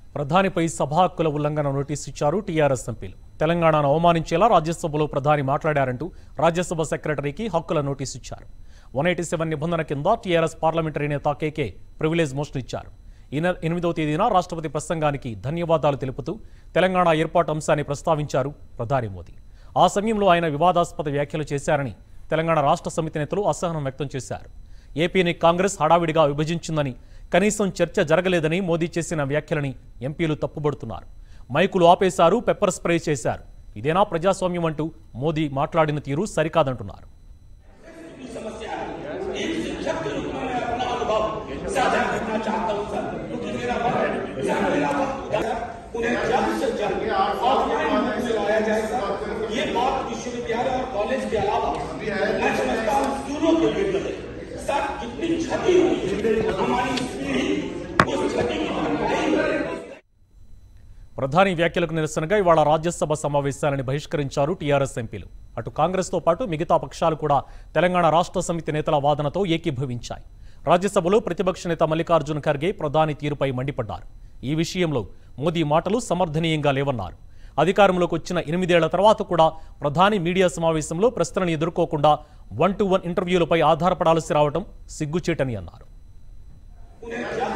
ప్రధానిపై సభా హక్కుల ఉల్లంఘన నోటీసు ఇచ్చారు టీఆర్ఎస్ ఎంపీలు తెలంగాణను అవమానించేలా రాజ్యసభలో ప్రధాని మాట్లాడారంటూ రాజ్యసభ సెక్రటరీకి హక్కుల నోటీసు ఇచ్చారు వన్ ఎయిటీ సెవెన్ నిబంధన కింద టీఆర్ఎస్ పార్లమెంటరీ నేత కేకే ప్రివిలేజ్ మోషన్ ఇచ్చారు ఈ నెల ఎనిమిదవ తేదీన రాష్ట్రపతి ప్రసంగానికి ధన్యవాదాలు తెలుపుతూ తెలంగాణ ఏర్పాటు అంశాన్ని ప్రస్తావించారు ప్రధాని మోదీ ఆ సమయంలో ఆయన వివాదాస్పద వ్యాఖ్యలు చేశారని తెలంగాణ రాష్ట్ర సమితి నేతలు అసహనం వ్యక్తం చేశారు ఏపీని కాంగ్రెస్ హడావిడిగా విభజించిందని కనీసం చర్చ జరగలేదని మోదీ చేసిన వ్యాఖ్యలని ఎంపీలు తప్పుబడుతున్నారు మైకులు ఆపేశారు పెప్పర్ స్ప్రే చేశారు ఇదేనా ప్రజాస్వామ్యం అంటూ మోదీ మాట్లాడిన తీరు సరికాదంటున్నారు साझा करना चाहता हूं सर क्योंकि मेरा उन्हें जल्द से जल्द ऑफलाइन रूप से लाया जाए सर ये बात विश्वविद्यालय और कॉलेज के अलावा मैं समझता हूँ स्कूलों के लिए भी है सर कितनी क्षति हुई है हमारी पीढ़ी उस क्षति की भरपाई ప్రధాని వ్యాఖ్యలకు నిరసనగా ఇవాళ రాజ్యసభ సమావేశాలను బహిష్కరించారు టీఆర్ఎస్ ఎంపీలు అటు కాంగ్రెస్తో పాటు మిగతా పక్షాలు కూడా తెలంగాణ రాష్ట్ర సమితి నేతల వాదనతో ఏకీభవించాయి రాజ్యసభలో ప్రతిపక్ష నేత మల్లికార్జున ఖర్గే ప్రధాని తీరుపై మండిపడ్డారు ఈ విషయంలో మోదీ మాటలు సమర్థనీయంగా లేవన్నారు అధికారంలోకి వచ్చిన ఎనిమిదేళ్ల తర్వాత కూడా ప్రధాని మీడియా సమావేశంలో ప్రశ్నలను ఎదుర్కోకుండా వన్ టు వన్ ఇంటర్వ్యూలపై ఆధారపడాల్సి రావడం సిగ్గుచేటని అన్నారు उन्हें जल्द